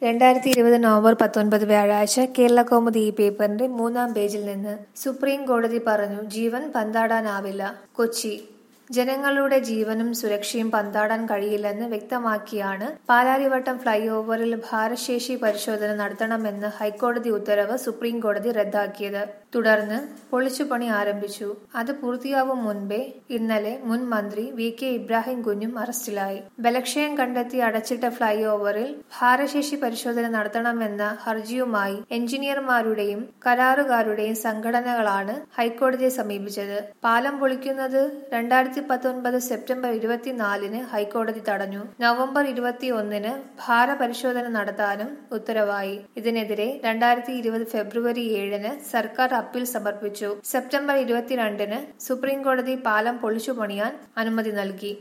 രണ്ടായിരത്തി ഇരുപത് നവംബർ പത്തൊൻപത് വ്യാഴാഴ്ച കേരളകൗമുദി ഈ പേപ്പറിന്റെ മൂന്നാം പേജിൽ നിന്ന് സുപ്രീം കോടതി പറഞ്ഞു ജീവൻ പന്താടാനാവില്ല കൊച്ചി ജനങ്ങളുടെ ജീവനും സുരക്ഷയും പന്താടാൻ കഴിയില്ലെന്ന് വ്യക്തമാക്കിയാണ് പാലാരിവട്ടം ഫ്ളൈ ഓവറിൽ ഭാരശേഷി പരിശോധന നടത്തണമെന്ന് ഹൈക്കോടതി ഉത്തരവ് സുപ്രീം കോടതി റദ്ദാക്കിയത് തുടർന്ന് പൊളിച്ചുപണി ആരംഭിച്ചു അത് പൂർത്തിയാവും മുൻപേ ഇന്നലെ മുൻ മന്ത്രി വി കെ ഇബ്രാഹിം കുഞ്ഞും അറസ്റ്റിലായി ബലക്ഷയം കണ്ടെത്തി അടച്ചിട്ട ഫ്ളൈ ഓവറിൽ ഭാരശേഷി പരിശോധന നടത്തണമെന്ന ഹർജിയുമായി എഞ്ചിനീയർമാരുടെയും കരാറുകാരുടെയും സംഘടനകളാണ് ഹൈക്കോടതിയെ സമീപിച്ചത് പാലം പൊളിക്കുന്നത് രണ്ടായിരത്തി പത്തൊൻപത് സെപ്റ്റംബർ ഇരുപത്തിനാലിന് ഹൈക്കോടതി തടഞ്ഞു നവംബർ ഇരുപത്തിയൊന്നിന് ഭാരപരിശോധന നടത്താനും ഉത്തരവായി ഇതിനെതിരെ രണ്ടായിരത്തി ഇരുപത് ഫെബ്രുവരി ഏഴിന് സർക്കാർ അപ്പീൽ സമർപ്പിച്ചു സെപ്റ്റംബർ ഇരുപത്തിരണ്ടിന് സുപ്രീം കോടതി പാലം പൊളിച്ചു പണിയാൻ അനുമതി നൽകി